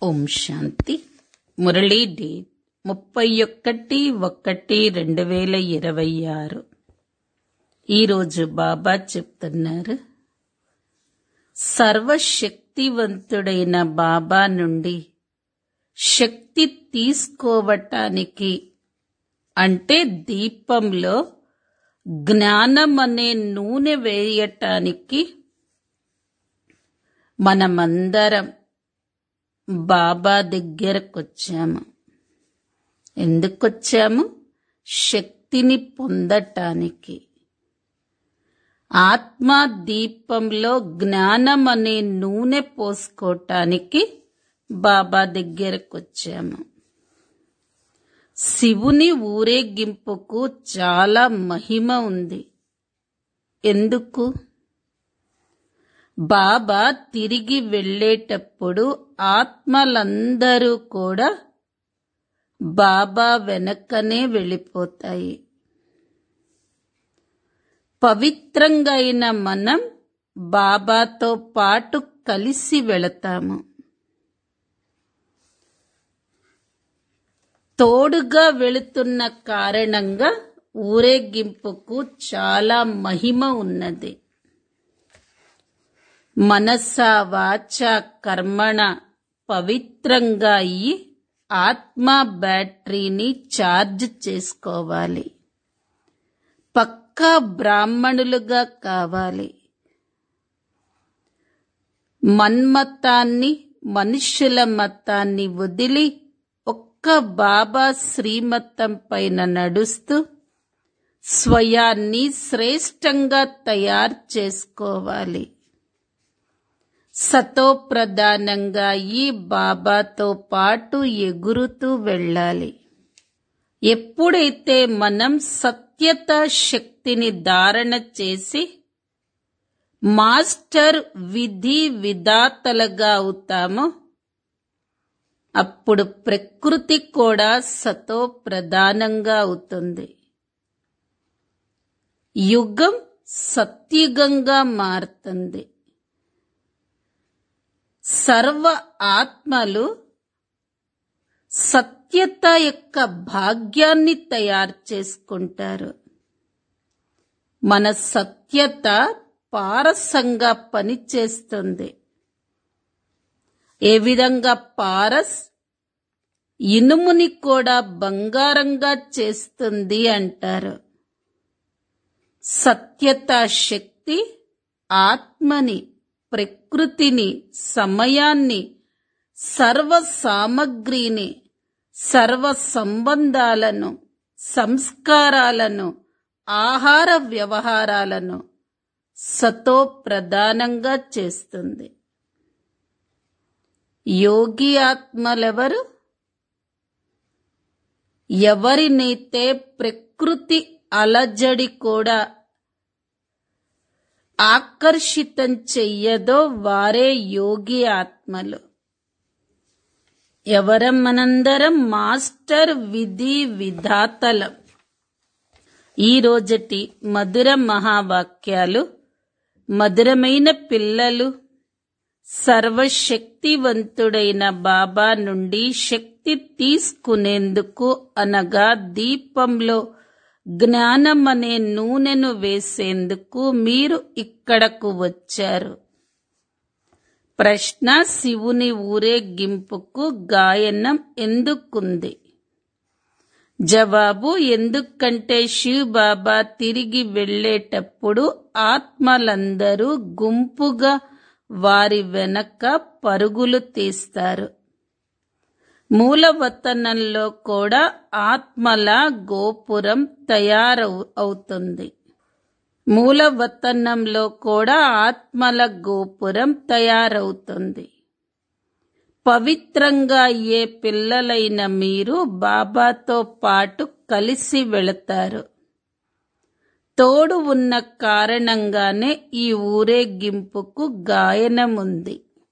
ఓం శాంతి Murali date ముప్పై ఒకటి ఒకటి రెండు వేల ఇరవై ఆరు ఈరోజు బాబా చెప్తున్నారు సర్వశక్తివంతుడైన బాబా నుండి శక్తి తీసుకోవటానికి అంటే దీపంలో జ్ఞానం అనే నూనె వేయటానికి మనమందరం బాబా దగ్గరకొచ్చాము ఎందుకొచ్చాము శక్తిని పొందటానికి ఆత్మ దీపంలో జ్ఞానం అనే నూనె పోసుకోటానికి బాబా దగ్గరకొచ్చాము శివుని ఊరేగింపుకు చాలా మహిమ ఉంది ఎందుకు బాబా తిరిగి వెళ్ళేటప్పుడు ఆత్మలందరూ కూడా బాబా వెనకనే వెళ్ళిపోతాయి పవిత్రంగా అయిన మనం బాబాతో పాటు కలిసి వెళతాము తోడుగా వెళుతున్న కారణంగా ఊరేగింపుకు చాలా మహిమ ఉన్నది మనస వాచ కర్మణ పవిత్రంగా అయ్యి ఆత్మ బ్యాటరీని ఛార్జ్ చేసుకోవాలి పక్కా బ్రాహ్మణులుగా కావాలి మన్మతాన్ని మనుషుల మతాన్ని వదిలి ఒక్క బాబా శ్రీమతం పైన నడుస్తూ స్వయాన్ని శ్రేష్టంగా తయారు చేసుకోవాలి సతో ప్రధానంగా ఈ బాబాతో పాటు ఎగురుతూ వెళ్ళాలి ఎప్పుడైతే మనం సత్యత శక్తిని ధారణ చేసి మాస్టర్ విధి విధాతలుగా అవుతామో అప్పుడు ప్రకృతి కూడా సతో ప్రధానంగా అవుతుంది యుగం సత్యుగంగా మారుతుంది సర్వ ఆత్మలు సత్యత యొక్క భాగ్యాన్ని తయారు చేసుకుంటారు మన సత్యత పారసంగా పనిచేస్తుంది ఏ విధంగా పారస్ ఇనుముని కూడా బంగారంగా చేస్తుంది అంటారు సత్యత శక్తి ఆత్మని ప్రకృతిని సమయాన్ని సర్వ సామగ్రిని సర్వ సంబంధాలను సంస్కారాలను ఆహార వ్యవహారాలను సతో ప్రధానంగా చేస్తుంది యోగి ఆత్మలెవరు ఎవరినైతే ప్రకృతి అలజడి కూడా ఆకర్షితం చెయ్యదో వారే యోగి ఆత్మలు ఎవరం మనందరం మాస్టర్ విధి విధాతలం ఈ రోజటి మధుర మహావాక్యాలు మధురమైన పిల్లలు సర్వశక్తివంతుడైన బాబా నుండి శక్తి తీసుకునేందుకు అనగా దీపంలో జ్ఞానం అనే నూనెను వేసేందుకు మీరు ఇక్కడకు వచ్చారు ప్రశ్న శివుని ఊరేగింపుకు గాయనం ఎందుకుంది జవాబు ఎందుకంటే శివ్ బాబా తిరిగి వెళ్లేటప్పుడు ఆత్మలందరూ గుంపుగా వారి వెనక పరుగులు తీస్తారు మూలవతనంలో కూడా ఆత్మల గోపురం తయారవు అవుతుంది మూలవతనంలో కూడా ఆత్మల గోపురం తయారవుతుంది పవిత్రంగా అయ్యే పిల్లలైన మీరు బాబాతో పాటు కలిసి వెళతారు తోడు ఉన్న కారణంగానే ఈ ఊరేగింపుకు గాయనముంది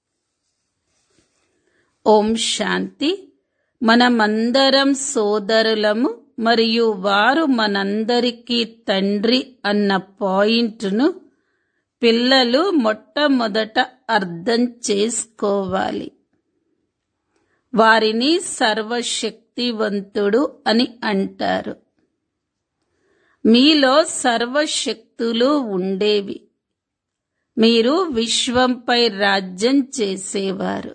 ఓం శాంతి మనమందరం సోదరులము మరియు వారు మనందరికీ తండ్రి అన్న పాయింట్ను పిల్లలు మొట్టమొదట అర్థం చేసుకోవాలి వారిని సర్వశక్తివంతుడు అని అంటారు మీలో సర్వశక్తులు ఉండేవి మీరు విశ్వంపై రాజ్యం చేసేవారు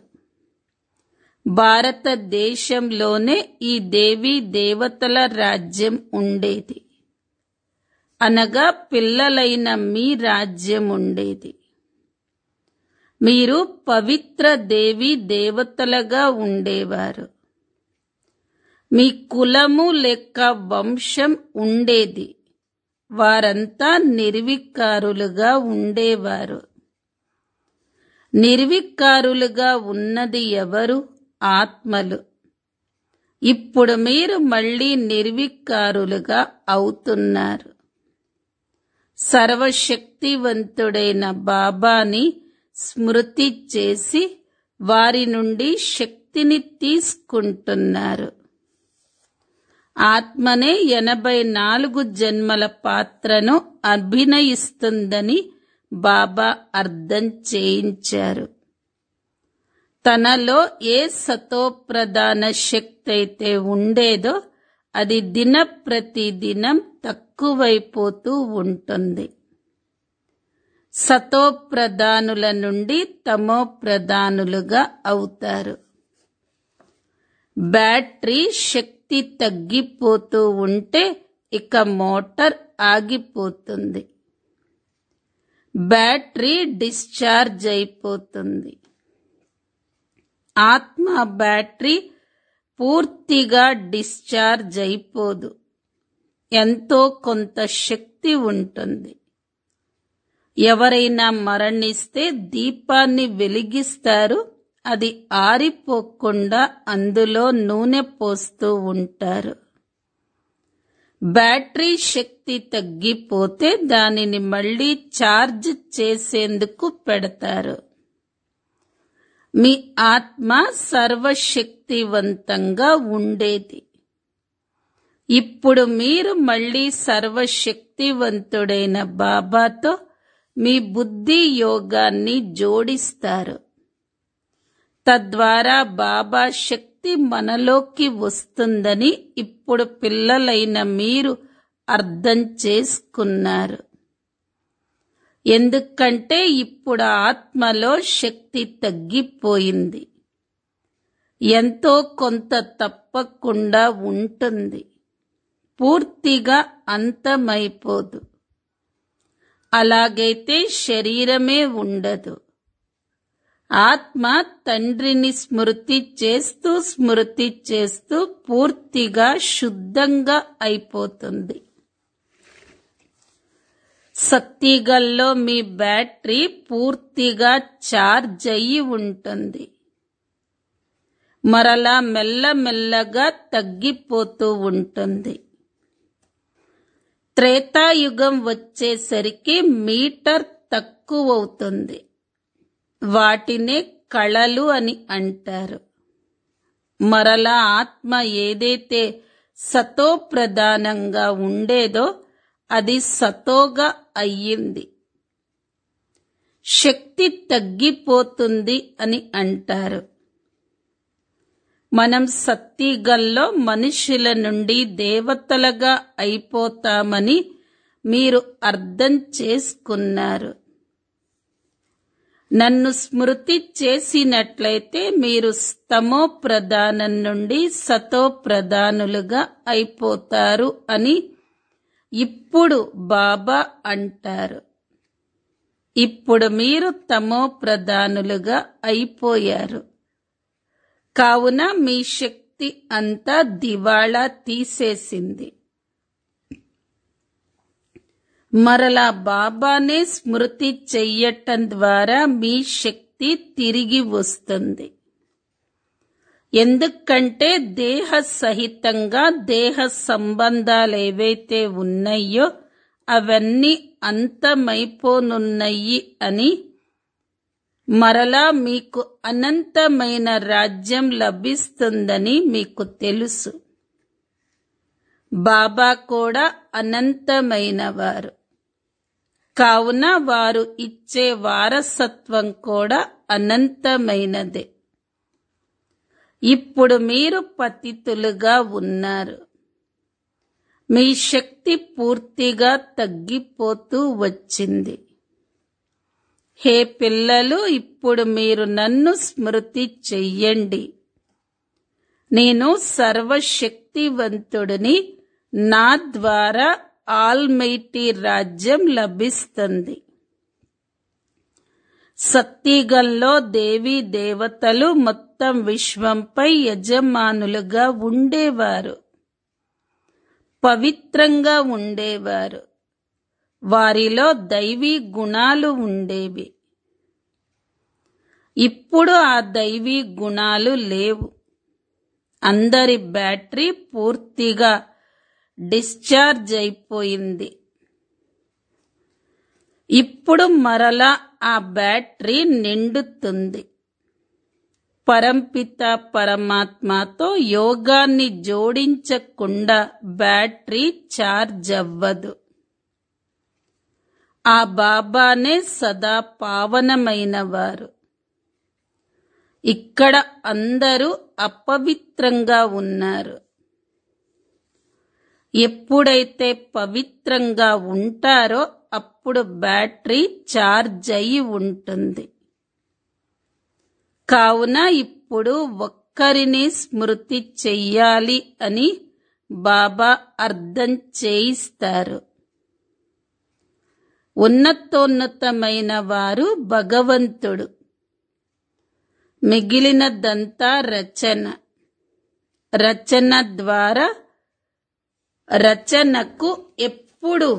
భారతదేశంలోనే ఈ దేవీ దేవతల రాజ్యం ఉండేది అనగా పిల్లలైన మీ రాజ్యం ఉండేది మీరు పవిత్ర దేవి దేవతలుగా ఉండేవారు మీ కులము లెక్క వంశం ఉండేది వారంతా నిర్వికారులుగా ఉండేవారు నిర్వికారులుగా ఉన్నది ఎవరు ఆత్మలు ఇప్పుడు మీరు మళ్ళీ నిర్వికారులుగా అవుతున్నారు సర్వశక్తివంతుడైన బాబాని స్మృతి చేసి వారి నుండి శక్తిని తీసుకుంటున్నారు ఆత్మనే ఎనభై నాలుగు జన్మల పాత్రను అభినయిస్తుందని బాబా అర్థం చేయించారు తనలో ఏ సతోప్రధాన శక్తి అయితే ఉండేదో అది దిన ప్రతిదినం తక్కువైపోతూ ఉంటుంది సతోప్రధానుల నుండి తమో ప్రధానులుగా అవుతారు బ్యాటరీ శక్తి తగ్గిపోతూ ఉంటే ఇక మోటార్ ఆగిపోతుంది బ్యాటరీ డిశ్చార్జ్ అయిపోతుంది ఆత్మ బ్యాటరీ పూర్తిగా డిశ్చార్జ్ అయిపోదు ఎంతో కొంత శక్తి ఉంటుంది ఎవరైనా మరణిస్తే దీపాన్ని వెలిగిస్తారు అది ఆరిపోకుండా అందులో నూనె పోస్తూ ఉంటారు బ్యాటరీ శక్తి తగ్గిపోతే దానిని మళ్ళీ ఛార్జ్ చేసేందుకు పెడతారు మీ ఆత్మ సర్వశక్తివంతంగా ఉండేది ఇప్పుడు మీరు మళ్ళీ సర్వశక్తివంతుడైన బాబాతో మీ బుద్ధి యోగాన్ని జోడిస్తారు తద్వారా బాబా శక్తి మనలోకి వస్తుందని ఇప్పుడు పిల్లలైన మీరు అర్థం చేసుకున్నారు ఎందుకంటే ఇప్పుడు ఆత్మలో శక్తి తగ్గిపోయింది ఎంతో కొంత తప్పకుండా ఉంటుంది పూర్తిగా అంతమైపోదు అలాగైతే శరీరమే ఉండదు ఆత్మ తండ్రిని స్మృతి చేస్తూ స్మృతి చేస్తూ పూర్తిగా శుద్ధంగా అయిపోతుంది సత్తిగల్లో మీ బ్యాటరీ పూర్తిగా ఛార్జ్ అయ్యి ఉంటుంది మరలా మెల్లమెల్లగా తగ్గిపోతూ ఉంటుంది త్రేతాయుగం వచ్చేసరికి మీటర్ తక్కువవుతుంది వాటినే కళలు అని అంటారు మరలా ఆత్మ ఏదైతే సతో ప్రధానంగా ఉండేదో అది సతోగా అయ్యింది శక్తి తగ్గిపోతుంది అని అంటారు మనం సత్తిగల్లో మనుషుల నుండి దేవతలుగా అయిపోతామని మీరు అర్థం చేసుకున్నారు నన్ను స్మృతి చేసినట్లయితే మీరు స్తమో ప్రధానం నుండి సతో ప్రధానులుగా అయిపోతారు అని ఇప్పుడు బాబా అంటారు ఇప్పుడు మీరు తమో ప్రధానులుగా అయిపోయారు కావున మీ శక్తి అంతా దివాళా తీసేసింది మరలా బాబానే స్మృతి చెయ్యటం ద్వారా మీ శక్తి తిరిగి వస్తుంది ఎందుకంటే దేహ సహితంగా దేహ సంబంధాలు ఏవైతే ఉన్నాయో అవన్నీ అంతమైపోనున్నాయి అని మరలా మీకు అనంతమైన రాజ్యం లభిస్తుందని మీకు తెలుసు బాబా కూడా అనంతమైనవారు కావున వారు ఇచ్చే వారసత్వం కూడా అనంతమైనదే ఇప్పుడు మీరు పతితులుగా ఉన్నారు మీ శక్తి పూర్తిగా తగ్గిపోతూ వచ్చింది హే పిల్లలు ఇప్పుడు మీరు నన్ను స్మృతి చెయ్యండి నేను సర్వశక్తివంతుడిని నా ద్వారా ఆల్మైటీ రాజ్యం లభిస్తుంది సత్తిగంలో దేవీ దేవతలు మొత్తం విశ్వంపై యజమానులుగా ఉండేవారు పవిత్రంగా ఉండేవారు వారిలో దైవీ గుణాలు ఉండేవి ఇప్పుడు ఆ దైవీ గుణాలు లేవు అందరి బ్యాటరీ పూర్తిగా డిశ్చార్జ్ అయిపోయింది ఇప్పుడు మరలా ఆ బ్యాటరీ నిండుతుంది పరంపిత పరమాత్మతో యోగాన్ని జోడించకుండా బ్యాటరీ ఛార్జ్ అవ్వదు ఆ బాబానే సదా పావనమైన వారు ఇక్కడ అందరూ అపవిత్రంగా ఉన్నారు ఎప్పుడైతే పవిత్రంగా ఉంటారో అప్పుడు బ్యాటరీ ఛార్జ్ అయి ఉంటుంది కావున ఇప్పుడు ఒక్కరిని స్మృతి చెయ్యాలి అని బాబా అర్థం చేయిస్తారు ఉన్నతోన్నతమైన వారు భగవంతుడు మిగిలినదంతా రచన రచన ద్వారా రచనకు ఎప్పుడు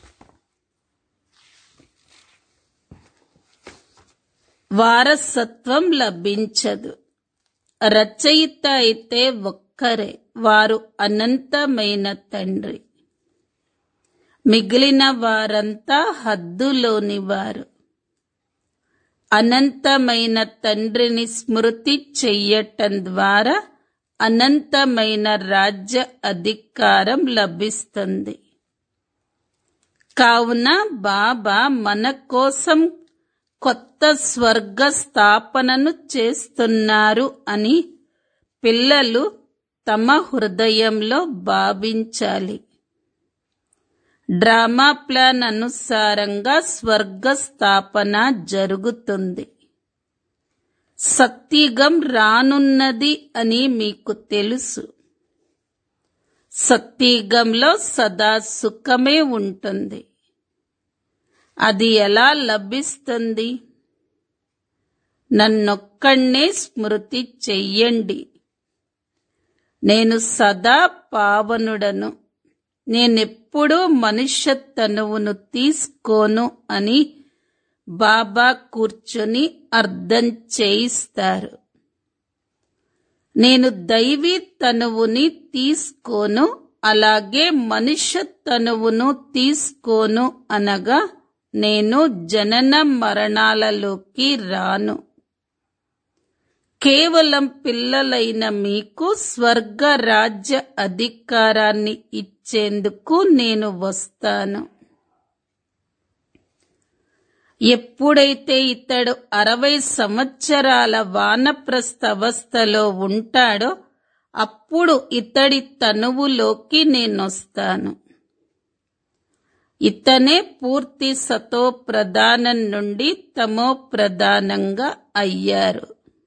వారసత్వం లభించదు రచయిత అయితే ఒక్కరే వారు అనంతమైన తండ్రి మిగిలిన వారంతా హద్దులోని వారు అనంతమైన తండ్రిని స్మృతి చెయ్యటం ద్వారా అనంతమైన రాజ్య అధికారం లభిస్తుంది కావున బాబా మన కోసం కొత్త స్వర్గ స్థాపనను చేస్తున్నారు అని పిల్లలు తమ హృదయంలో భావించాలి డ్రామా ప్లాన్ అనుసారంగా స్వర్గ స్థాపన జరుగుతుంది సత్యుగం రానున్నది అని మీకు తెలుసు సత్యుగంలో సదా సుఖమే ఉంటుంది అది ఎలా లభిస్తుంది నన్నొక్కడే స్మృతి చెయ్యండి నేను సదా పావనుడను నేనెప్పుడూ మనుష్య తనువును తీసుకోను అని బాబా కూర్చొని అర్థం చేయిస్తారు నేను దైవీ తనువుని తీసుకోను అలాగే మనుష్య తనువును తీసుకోను అనగా నేను జనన మరణాలలోకి రాను కేవలం పిల్లలైన మీకు స్వర్గ రాజ్య అధికారాన్ని ఇచ్చేందుకు నేను వస్తాను ఎప్పుడైతే ఇతడు అరవై సంవత్సరాల వానప్రస్థ అవస్థలో ఉంటాడో అప్పుడు ఇతడి తనువులోకి నేనొస్తాను ఇతనే పూర్తి సతో ప్రధానం నుండి తమో ప్రధానంగా అయ్యారు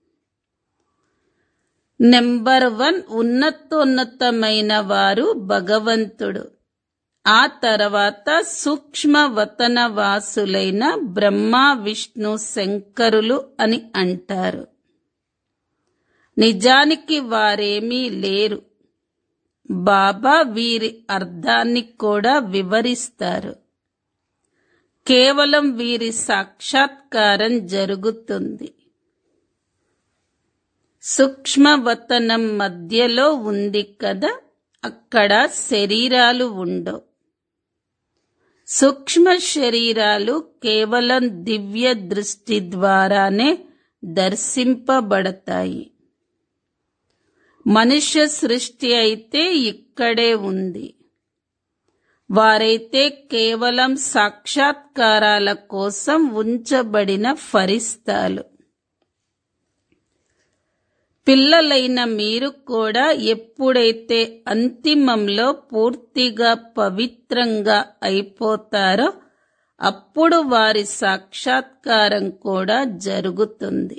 నెంబర్ వన్ ఉన్నతోన్నతమైన వారు భగవంతుడు ఆ తర్వాత సూక్ష్మ వతన వాసులైన బ్రహ్మ విష్ణు శంకరులు అని అంటారు నిజానికి వారేమీ లేరు బాబా వీరి అర్థాన్ని కూడా వివరిస్తారు కేవలం వీరి సాక్షాత్కారం జరుగుతుంది సూక్ష్మవతనం మధ్యలో ఉంది కదా అక్కడ శరీరాలు ఉండవు సూక్ష్మ శరీరాలు కేవలం దివ్య దృష్టి ద్వారానే దర్శింపబడతాయి మనుష్య సృష్టి అయితే ఇక్కడే ఉంది వారైతే కేవలం సాక్షాత్కారాల కోసం ఉంచబడిన ఫరిస్తాలు పిల్లలైన మీరు కూడా ఎప్పుడైతే అంతిమంలో పూర్తిగా పవిత్రంగా అయిపోతారో అప్పుడు వారి సాక్షాత్కారం కూడా జరుగుతుంది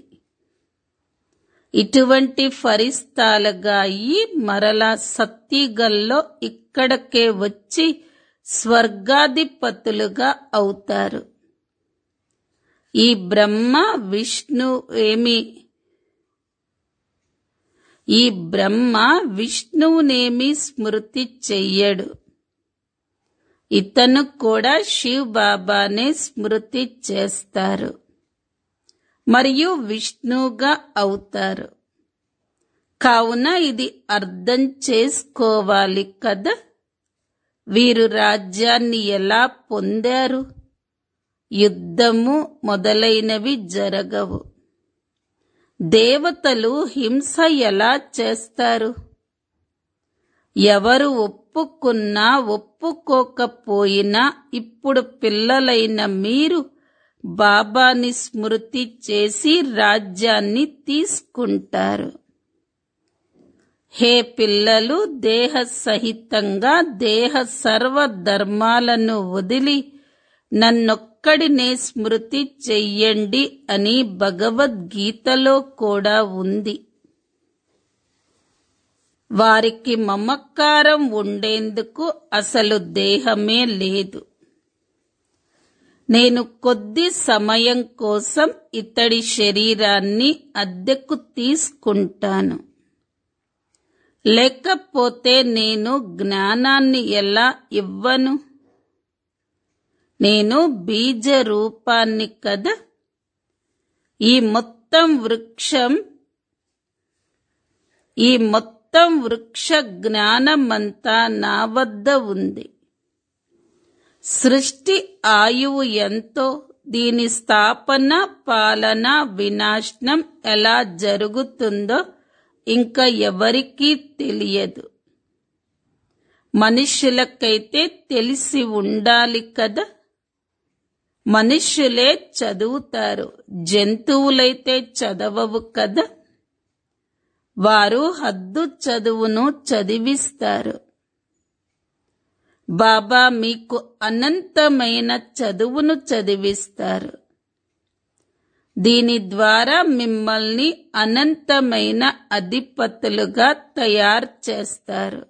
ఇటువంటి ఫరిస్తాలుగా అయి మరలా సత్తిగల్లో ఇక్కడకే వచ్చి స్వర్గాధిపతులుగా అవుతారు ఈ బ్రహ్మ విష్ణు ఏమి ఈ బ్రహ్మ విష్ణువునేమి స్మృతి చెయ్యడు ఇతను కూడా శివ్ బాబానే స్మృతి చేస్తారు మరియు విష్ణువుగా అవుతారు కావున ఇది అర్థం చేసుకోవాలి కదా వీరు రాజ్యాన్ని ఎలా పొందారు యుద్ధము మొదలైనవి జరగవు దేవతలు హింస ఎలా చేస్తారు ఎవరు ఒప్పుకున్నా ఒప్పుకోకపోయినా ఇప్పుడు పిల్లలైన మీరు బాబాని స్మృతి చేసి రాజ్యాన్ని తీసుకుంటారు హే పిల్లలు దేహ సహితంగా దేహ సర్వ ధర్మాలను వదిలి నన్నొక్కడినే స్మృతి చెయ్యండి అని భగవద్గీతలో కూడా ఉంది వారికి మమకారం ఉండేందుకు అసలు దేహమే లేదు నేను కొద్ది సమయం కోసం ఇతడి శరీరాన్ని అద్దెకు తీసుకుంటాను లేకపోతే నేను జ్ఞానాన్ని ఎలా ఇవ్వను నేను బీజ రూపాన్ని కదా ఈ మొత్తం వృక్షం ఈ మొత్తం వృక్ష జ్ఞానమంతా నా వద్ద ఉంది సృష్టి ఆయువు ఎంతో దీని స్థాపన పాలన వినాశనం ఎలా జరుగుతుందో ఇంకా ఎవరికీ తెలియదు మనుషులకైతే తెలిసి ఉండాలి కదా మనుష్యులే చదువుతారు జంతువులైతే చదవవు కదా వారు హద్దు చదువును చదివిస్తారు బాబా మీకు అనంతమైన చదువును చదివిస్తారు దీని ద్వారా మిమ్మల్ని అనంతమైన అధిపతులుగా తయారు చేస్తారు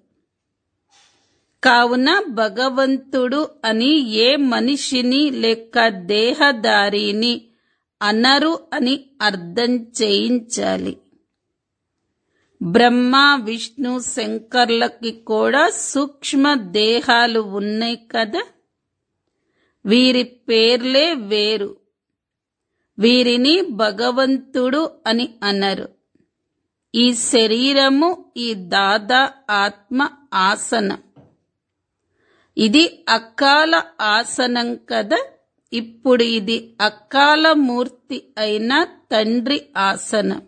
కావున భగవంతుడు అని ఏ మనిషిని లేక దేహదారిని అనరు అని అర్థం చేయించాలి బ్రహ్మ విష్ణు శంకర్లకి కూడా సూక్ష్మ దేహాలు ఉన్నాయి కదా వీరి పేర్లే వేరు వీరిని భగవంతుడు అని అనరు ఈ శరీరము ఈ దాదా ఆత్మ ఆసనం ఇది అకాల ఆసనం కదా ఇప్పుడు ఇది అకాల మూర్తి అయిన తండ్రి ఆసనం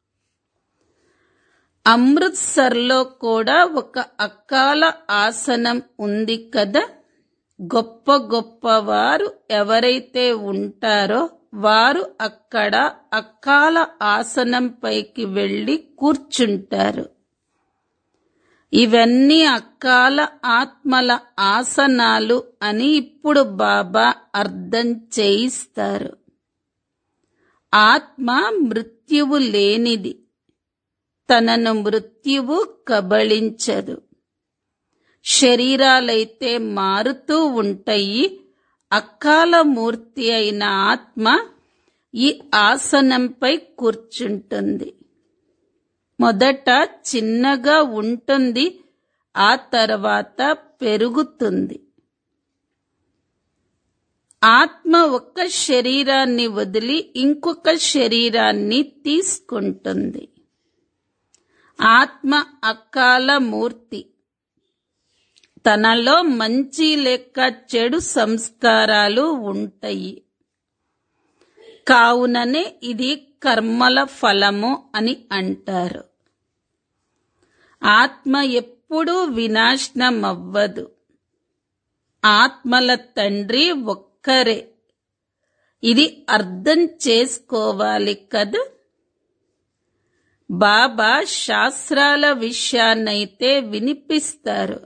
అమృత్సర్లో కూడా ఒక అకాల ఆసనం ఉంది కదా గొప్ప గొప్ప వారు ఎవరైతే ఉంటారో వారు అక్కడ అకాల ఆసనం పైకి వెళ్లి కూర్చుంటారు ఇవన్నీ అకాల ఆత్మల ఆసనాలు అని ఇప్పుడు బాబా అర్థం చేయిస్తారు ఆత్మ మృత్యువు లేనిది తనను మృత్యువు కబళించదు శరీరాలైతే మారుతూ ఉంటాయి అకాల మూర్తి అయిన ఆత్మ ఈ ఆసనంపై కూర్చుంటుంది మొదట చిన్నగా ఉంటుంది ఆ తర్వాత పెరుగుతుంది ఆత్మ ఒక్క శరీరాన్ని వదిలి ఇంకొక శరీరాన్ని తీసుకుంటుంది ఆత్మ అకాల మూర్తి తనలో మంచి లేక చెడు సంస్కారాలు ఉంటాయి కావుననే ఇది కర్మల ఫలము అని అంటారు ఆత్మ ఎప్పుడూ వినాశనం అవ్వదు ఆత్మల తండ్రి ఒక్కరే ఇది అర్థం చేసుకోవాలి కదా బాబా శాస్త్రాల విషయాన్నైతే వినిపిస్తారు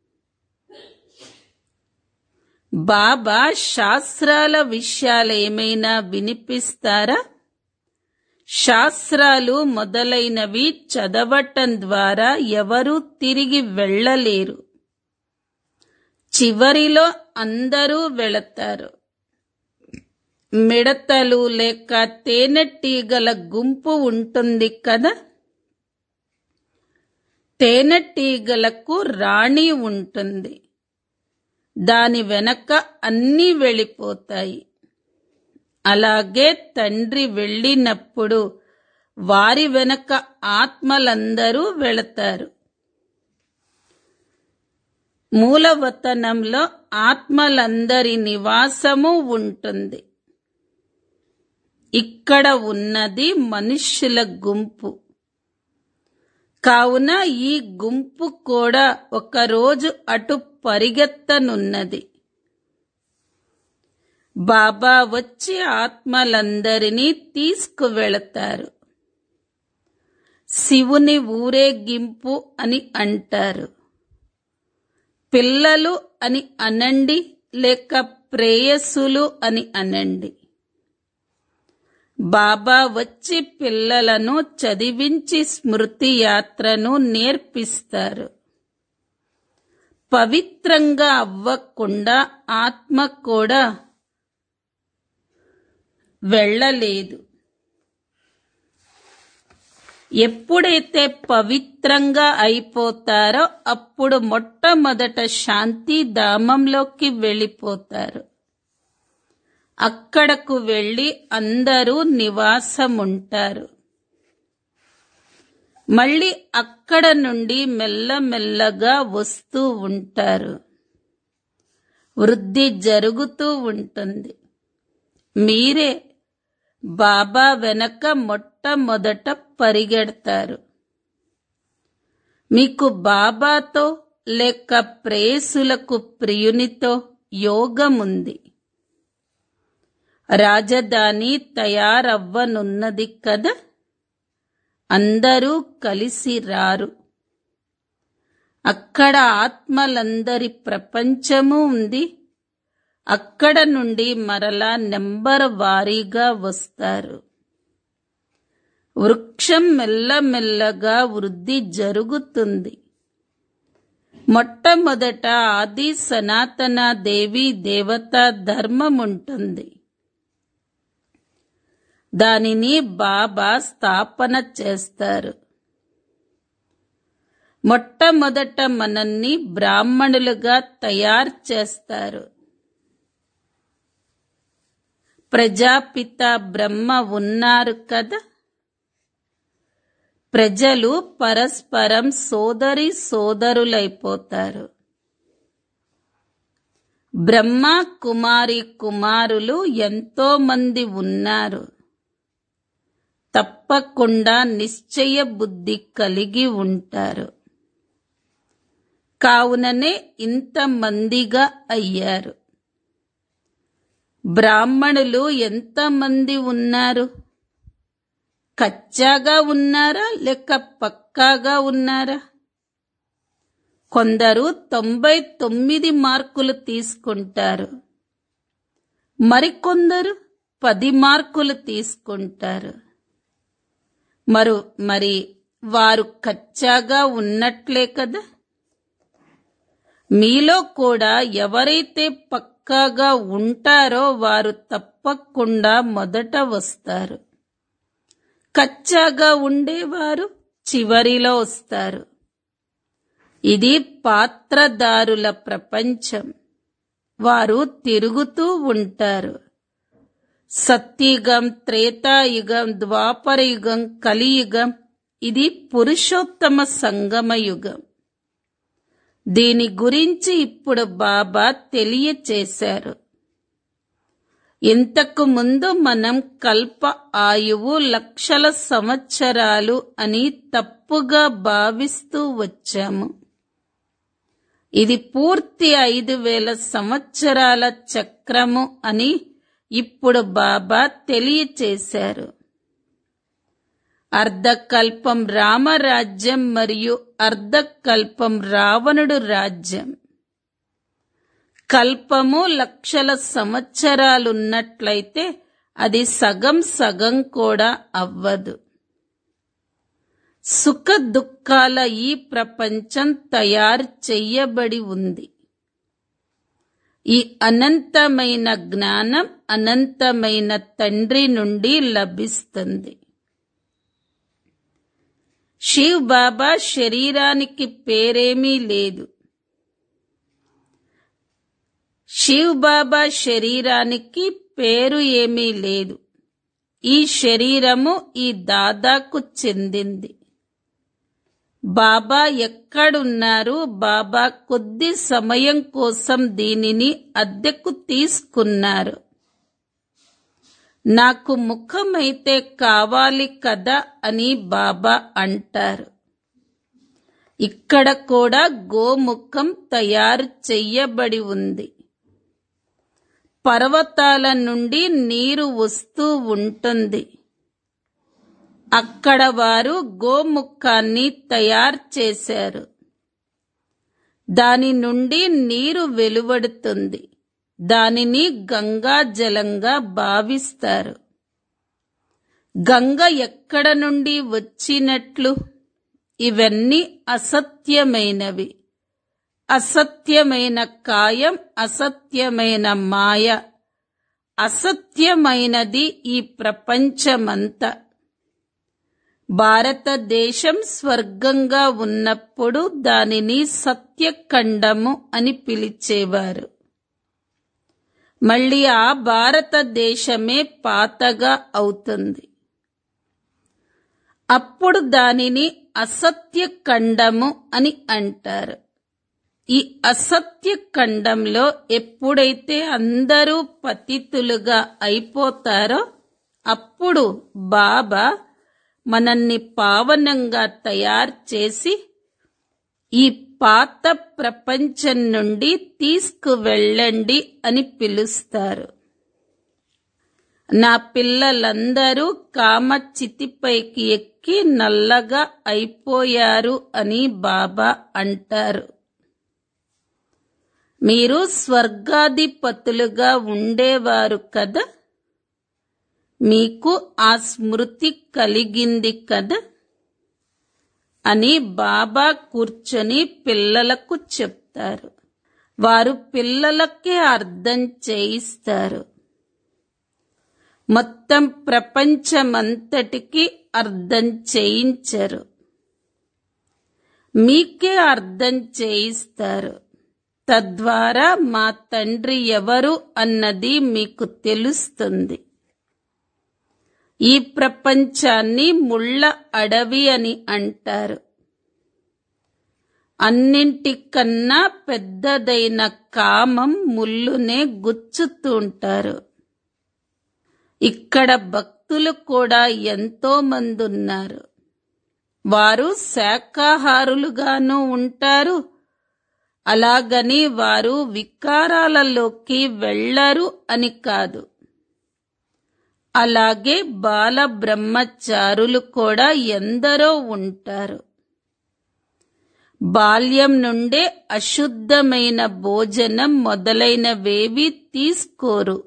బాబా శాస్త్రాల విషయాలేమైనా వినిపిస్తారా శాస్త్రాలు మొదలైనవి చదవటం ద్వారా ఎవరూ తిరిగి వెళ్ళలేరు చివరిలో అందరూ వెళతారు మిడతలు లేక తేనెటీగల గుంపు ఉంటుంది కదా తేనెటీగలకు రాణి ఉంటుంది దాని వెనక అన్నీ వెళ్ళిపోతాయి అలాగే తండ్రి వెళ్ళినప్పుడు వారి వెనక ఆత్మలందరూ వెళతారు మూలవతనంలో ఆత్మలందరి నివాసము ఉంటుంది ఇక్కడ ఉన్నది మనుష్యుల గుంపు కావున ఈ గుంపు కూడా ఒకరోజు అటు పరిగెత్తనున్నది బాబా వచ్చి ఆత్మలందరినీ తీసుకువెళతారు శివుని ఊరేగింపు అని అంటారు పిల్లలు అని అనండి లేక ప్రేయసులు అని అనండి బాబా వచ్చి పిల్లలను చదివించి స్మృతి యాత్రను నేర్పిస్తారు పవిత్రంగా అవ్వకుండా ఆత్మ కూడా వెళ్ళలేదు ఎప్పుడైతే పవిత్రంగా అయిపోతారో అప్పుడు మొట్టమొదట శాంతి ధామంలోకి వెళ్ళిపోతారు అక్కడకు వెళ్ళి అందరూ నివాసముంటారు మళ్ళీ అక్కడ నుండి మెల్లమెల్లగా వస్తూ ఉంటారు వృద్ధి జరుగుతూ ఉంటుంది మీరే బాబా వెనక మొట్టమొదట పరిగెడతారు మీకు బాబాతో లేక ప్రేసులకు ప్రియునితో యోగముంది రాజధాని తయారవ్వనున్నది కదా అందరూ కలిసి రారు అక్కడ ఆత్మలందరి ప్రపంచము ఉంది అక్కడ నుండి మరలా నెంబర్ వారీగా వస్తారు వృక్షం మెల్లమెల్లగా వృద్ధి జరుగుతుంది మొట్టమొదట ఆది సనాతన దేవి దేవతా ధర్మం ఉంటుంది దానిని బాబా స్థాపన చేస్తారు మొట్టమొదట మనల్ని బ్రాహ్మణులుగా తయారు చేస్తారు ప్రజాపిత బ్రహ్మ ఉన్నారు కదా ప్రజలు పరస్పరం సోదరి సోదరులైపోతారు బ్రహ్మ కుమారి కుమారులు ఎంతో మంది ఉన్నారు తప్పకుండా నిశ్చయ బుద్ధి కలిగి ఉంటారు కావుననే ఇంతమందిగా అయ్యారు బ్రాహ్మణులు ఎంతమంది ఉన్నారు కచ్చాగా ఉన్నారా లేక పక్కాగా ఉన్నారా కొందరు తొంభై తొమ్మిది మార్కులు తీసుకుంటారు మరికొందరు పది మార్కులు తీసుకుంటారు మరు మరి వారు కచ్చాగా ఉన్నట్లే కదా మీలో కూడా ఎవరైతే పక్కాగా ఉంటారో వారు తప్పకుండా మొదట వస్తారు కచ్చాగా ఉండేవారు చివరిలో వస్తారు ఇది పాత్రదారుల ప్రపంచం వారు తిరుగుతూ ఉంటారు సత్యుగం త్రేతాయుగం ద్వాపరయుగం కలియుగం ఇది పురుషోత్తమ సంగమ యుగం దీని గురించి ఇప్పుడు బాబా తెలియచేశారు ఇంతకు ముందు మనం కల్ప ఆయువు లక్షల సంవత్సరాలు అని తప్పుగా భావిస్తూ వచ్చాము ఇది పూర్తి ఐదు వేల సంవత్సరాల చక్రము అని ఇప్పుడు బాబా తెలియచేశారు అర్ధకల్పం రామరాజ్యం మరియు అర్ధకల్పం రావణుడు రాజ్యం కల్పము లక్షల సంవత్సరాలున్నట్లయితే అది సగం సగం కూడా అవ్వదు సుఖ దుఃఖాల ఈ ప్రపంచం తయారు చెయ్యబడి ఉంది ఈ అనంతమైన జ్ఞానం అనంతమైన తండ్రి నుండి లభిస్తుంది శివ్ బాబా శరీరానికి పేరేమీ లేదు శివ్ బాబా శరీరానికి పేరు ఏమీ లేదు ఈ శరీరము ఈ దాదాకు చెందింది బాబా ఎక్కడున్నారు బాబా కొద్ది సమయం కోసం దీనిని అద్దెకు తీసుకున్నారు నాకు ముఖమైతే కావాలి కదా అని బాబా అంటారు ఇక్కడ కూడా గోముఖం తయారు చెయ్యబడి ఉంది పర్వతాల నుండి నీరు వస్తూ ఉంటుంది అక్కడ వారు గోముఖాన్ని తయారు చేశారు దాని నుండి నీరు వెలువడుతుంది దానిని గంగా జలంగా భావిస్తారు గంగ ఎక్కడ నుండి వచ్చినట్లు ఇవన్నీ అసత్యమైనవి అసత్యమైన కాయం అసత్యమైన మాయ అసత్యమైనది ఈ ప్రపంచమంతా భారతదేశం స్వర్గంగా ఉన్నప్పుడు దానిని సత్యఖండము అని పిలిచేవారు మళ్ళీ ఆ భారతదేశమే పాతగా అవుతుంది అప్పుడు దానిని అసత్య ఖండము అని అంటారు ఈ అసత్య ఖండంలో ఎప్పుడైతే అందరూ పతితులుగా అయిపోతారో అప్పుడు బాబా మనల్ని పావనంగా తయారు చేసి ఈ పాత ప్రపంచం నుండి తీసుకువెళ్ళండి అని పిలుస్తారు నా పిల్లలందరూ కామ చితిపైకి ఎక్కి నల్లగా అయిపోయారు అని బాబా అంటారు మీరు స్వర్గాధిపతులుగా ఉండేవారు కదా మీకు ఆ స్మృతి కలిగింది కదా అని బాబా కూర్చొని పిల్లలకు చెప్తారు వారు పిల్లలకే అర్థం చేయిస్తారు మొత్తం ప్రపంచమంతటికి అర్థం చేయించరు మీకే అర్థం చేయిస్తారు తద్వారా మా తండ్రి ఎవరు అన్నది మీకు తెలుస్తుంది ఈ ప్రపంచాన్ని ముళ్ళ అడవి అని అంటారు అన్నింటికన్నా పెద్దదైన కామం ముళ్ళునే గుచ్చుతూ ఉంటారు ఇక్కడ భక్తులు కూడా ఎంతో మంది ఉన్నారు వారు శాకాహారులుగాను ఉంటారు అలాగని వారు వికారాలలోకి వెళ్ళరు అని కాదు అలాగే బాల బ్రహ్మచారులు కూడా ఎందరో ఉంటారు బాల్యం నుండే అశుద్ధమైన భోజనం మొదలైనవేవి తీసుకోరు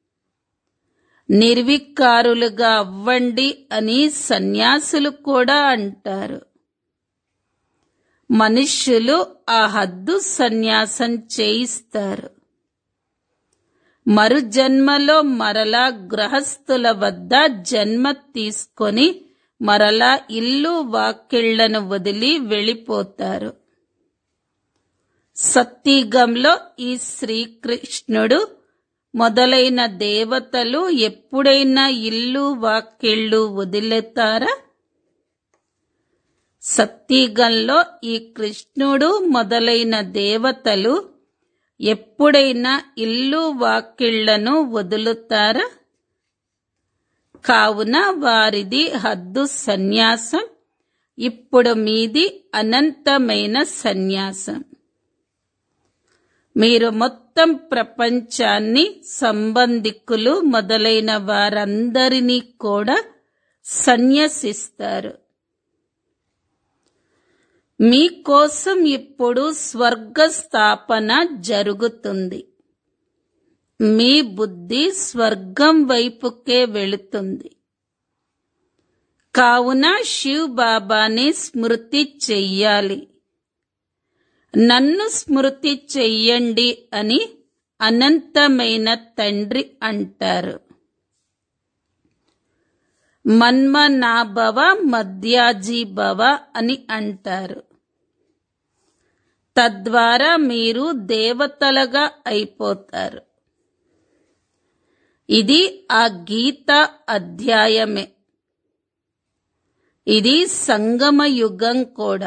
నిర్వికారులుగా అవ్వండి అని సన్యాసులు కూడా అంటారు మనుష్యులు ఆ హద్దు సన్యాసం చేయిస్తారు మరు జన్మలో మరలా గృహస్థుల వద్ద జన్మ తీసుకొని మరలా ఇల్లు వాకిళ్లను వదిలి వెళ్ళిపోతారు సత్తిగంలో ఈ శ్రీకృష్ణుడు మొదలైన దేవతలు ఎప్పుడైనా ఇల్లు వాకిళ్ళు వదిలేతారా సత్తిగంలో ఈ కృష్ణుడు మొదలైన దేవతలు ఎప్పుడైనా ఇల్లు వాకిళ్లను వదులుతారా కావున వారిది హద్దు సన్యాసం ఇప్పుడు మీది అనంతమైన సన్యాసం మీరు మొత్తం ప్రపంచాన్ని సంబంధికులు మొదలైన వారందరినీ కూడా సన్యసిస్తారు మీకోసం ఇప్పుడు స్వర్గ స్థాపన జరుగుతుంది మీ బుద్ధి స్వర్గం వైపుకే వెళుతుంది కావున శివ్ బాబాని స్మృతి చెయ్యాలి నన్ను స్మృతి చెయ్యండి అని అనంతమైన తండ్రి అంటారు మన్మనాభవ మధ్యాజీ భవ అని అంటారు తద్వారా మీరు దేవతలుగా అయిపోతారు ఇది ఆ గీత అధ్యాయమే ఇది సంగమ యుగం కూడా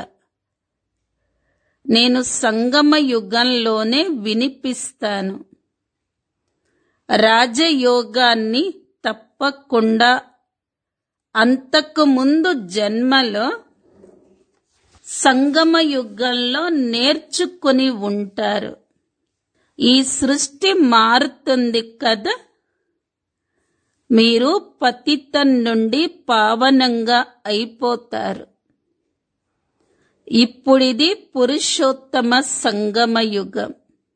నేను సంగమ యుగంలోనే వినిపిస్తాను రాజయోగాన్ని తప్పకుండా అంతకు ముందు జన్మలో సంగమ యుగంలో నేర్చుకుని ఉంటారు ఈ సృష్టి మారుతుంది కదా మీరు పతితం నుండి పావనంగా అయిపోతారు ఇప్పుడిది పురుషోత్తమ సంగమ యుగం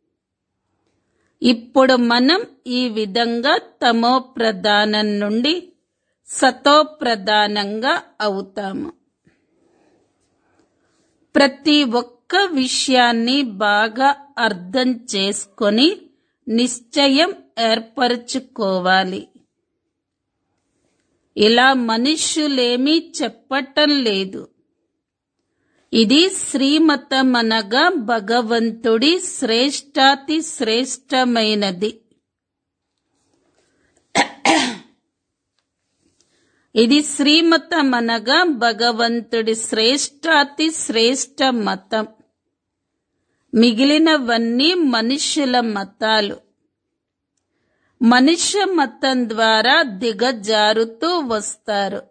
ఇప్పుడు మనం ఈ విధంగా తమో ప్రధానం నుండి సతో ప్రధానంగా అవుతాము ప్రతి ఒక్క విషయాన్ని బాగా అర్థం చేసుకొని నిశ్చయం ఏర్పరచుకోవాలి ఇలా మనుష్యులేమీ చెప్పటం లేదు ఇది శ్రీమతం అనగా భగవంతుడి శ్రేష్టాతి శ్రేష్టమైనది ఇది శ్రీమతం అనగా భగవంతుడి శ్రేష్టాతి శ్రేష్ట మతం మిగిలినవన్నీ మనుష్యుల మతాలు మనుష్య మతం ద్వారా దిగజారుతూ వస్తారు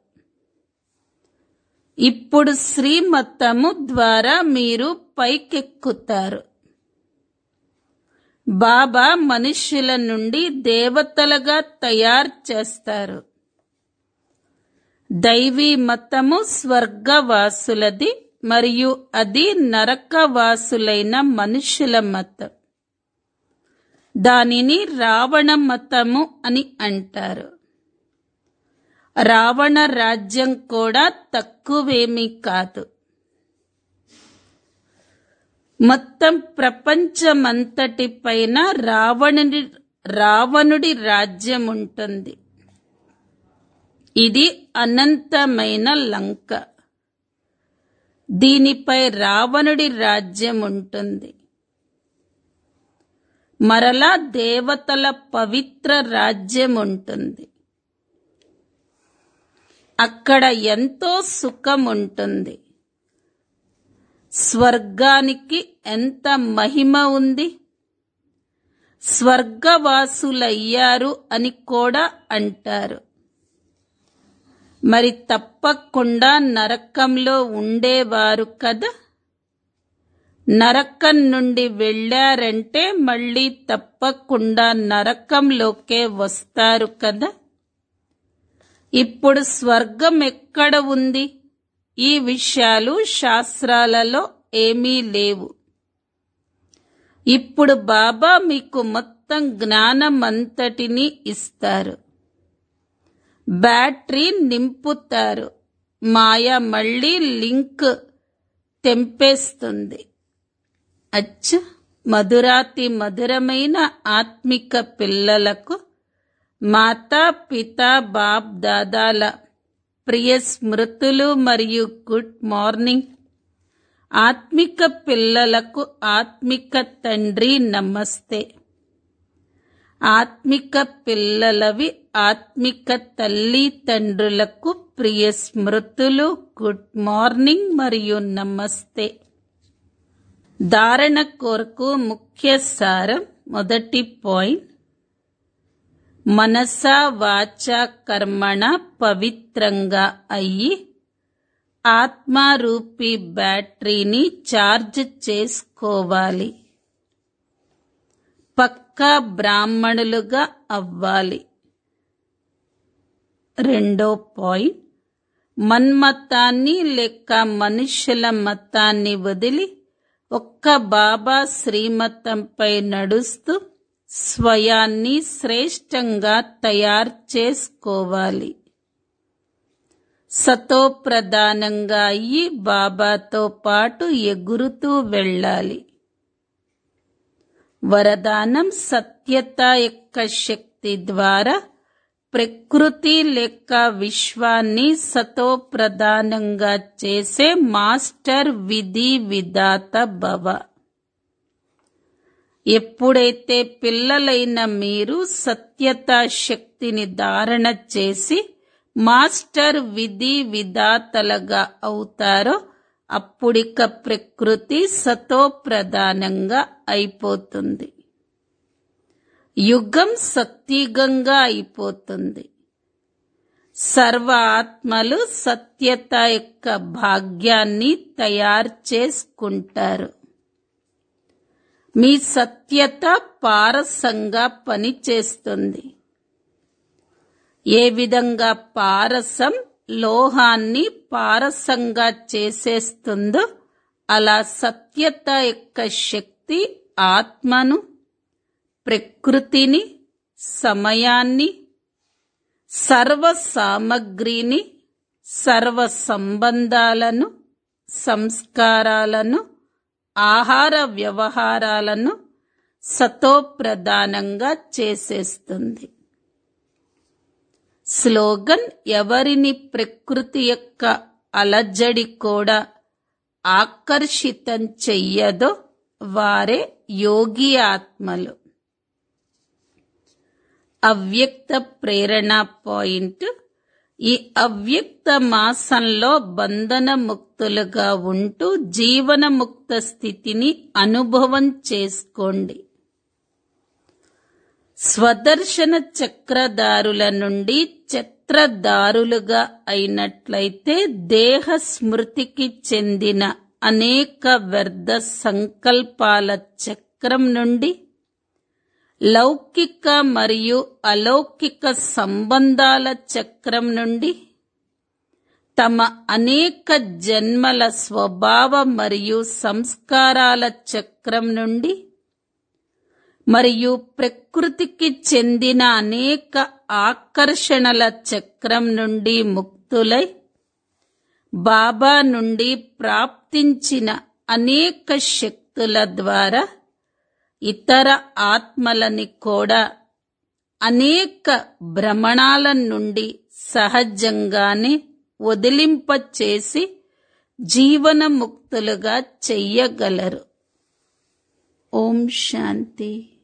ఇప్పుడు శ్రీమతము ద్వారా మీరు పైకెక్కుతారు బాబా మనుష్యుల నుండి దేవతలుగా తయారు చేస్తారు దైవీ మతము స్వర్గవాసులది మరియు అది నరకవాసులైన మనుషుల మతం దానిని రావణ మతము అని అంటారు రావణ రాజ్యం కూడా తక్కువేమీ కాదు మొత్తం ప్రపంచమంతటి పైన రావణుడి రావణుడి రాజ్యం ఉంటుంది ఇది అనంతమైన లంక దీనిపై రావణుడి రాజ్యం ఉంటుంది మరలా దేవతల పవిత్ర రాజ్యం ఉంటుంది అక్కడ ఎంతో సుఖం ఉంటుంది స్వర్గానికి ఎంత మహిమ ఉంది స్వర్గవాసులయ్యారు అని కూడా అంటారు మరి తప్పకుండా నరకంలో ఉండేవారు కదా నరకం నుండి వెళ్ళారంటే మళ్ళీ తప్పకుండా నరకంలోకే వస్తారు కదా ఇప్పుడు స్వర్గం ఎక్కడ ఉంది ఈ విషయాలు శాస్త్రాలలో ఏమీ లేవు ఇప్పుడు బాబా మీకు మొత్తం జ్ఞానమంతటిని ఇస్తారు బ్యాటరీ నింపుతారు మాయ మళ్ళీ లింక్ తెంపేస్తుంది అచ్చ మధురాతి మధురమైన ఆత్మిక పిల్లలకు మాతా పిత బాప్ దాదాల ప్రియ స్మృతులు మరియు గుడ్ మార్నింగ్ ఆత్మిక పిల్లలకు ఆత్మిక తండ్రి నమస్తే ఆత్మిక పిల్లలవి ఆత్మిక తల్లి తండ్రులకు ప్రియ స్మృతులు గుడ్ మార్నింగ్ మరియు నమస్తే ధారణ కొరకు ముఖ్య సారం మొదటి పాయింట్ మనస వాచ కర్మణ పవిత్రంగా అయ్యి ఆత్మారూపీ బ్యాటరీని ఛార్జ్ చేసుకోవాలి పక్కా బ్రాహ్మణులుగా అవ్వాలి రెండో పాయింట్ మన్మతాన్ని లేక మనుషుల మతాన్ని వదిలి ఒక్క బాబా శ్రీమతంపై నడుస్తూ స్వయాన్ని శ్రేష్టంగా తయారు చేసుకోవాలి సతో ప్రధానంగా అయ్యి బాబాతో పాటు ఎగురుతూ వెళ్ళాలి వరదానం సత్యత యొక్క శక్తి ద్వారా ప్రకృతి లేక విశ్వాన్ని సతో ప్రధానంగా చేసే మాస్టర్ విధి విధాత భవ ఎప్పుడైతే పిల్లలైన మీరు సత్యత శక్తిని ధారణ చేసి మాస్టర్ విధి విధాతలుగా అవుతారో అప్పుడిక ప్రకృతి సతో ప్రధానంగా అయిపోతుంది యుగం సత్యుగంగా అయిపోతుంది సర్వ ఆత్మలు సత్యత యొక్క భాగ్యాన్ని తయారు చేసుకుంటారు మీ సత్యత పారసంగా పనిచేస్తుంది ఏ విధంగా పారసం లోహాన్ని పారసంగా చేసేస్తుందో అలా సత్యత యొక్క శక్తి ఆత్మను ప్రకృతిని సమయాన్ని సర్వ సామగ్రిని సర్వ సంబంధాలను సంస్కారాలను ఆహార వ్యవహారాలను సతోప్రధానంగా చేసేస్తుంది స్లోగన్ ఎవరిని ప్రకృతి యొక్క అలజడి కూడా ఆకర్షితం చెయ్యదో వారే యోగి ఆత్మలు అవ్యక్త ప్రేరణ పాయింట్ ఈ అవ్యక్త మాసంలో బంధన ముక్తులుగా ఉంటూ జీవన ముక్త స్థితిని అనుభవం చేసుకోండి స్వదర్శన చక్రదారుల నుండి చత్రదారులుగా అయినట్లయితే దేహ స్మృతికి చెందిన అనేక వ్యర్థ సంకల్పాల చక్రం నుండి లౌకిక మరియు అలౌకిక సంబంధాల చక్రం నుండి తమ అనేక జన్మల స్వభావ మరియు సంస్కారాల చక్రం నుండి మరియు ప్రకృతికి చెందిన అనేక ఆకర్షణల చక్రం నుండి ముక్తులై బాబా నుండి ప్రాప్తించిన అనేక శక్తుల ద్వారా ఇతర ఆత్మలని కూడా అనేక భ్రమణాల నుండి సహజంగానే వదిలింపచేసి జీవనముక్తులుగా చెయ్యగలరు ఓం శాంతి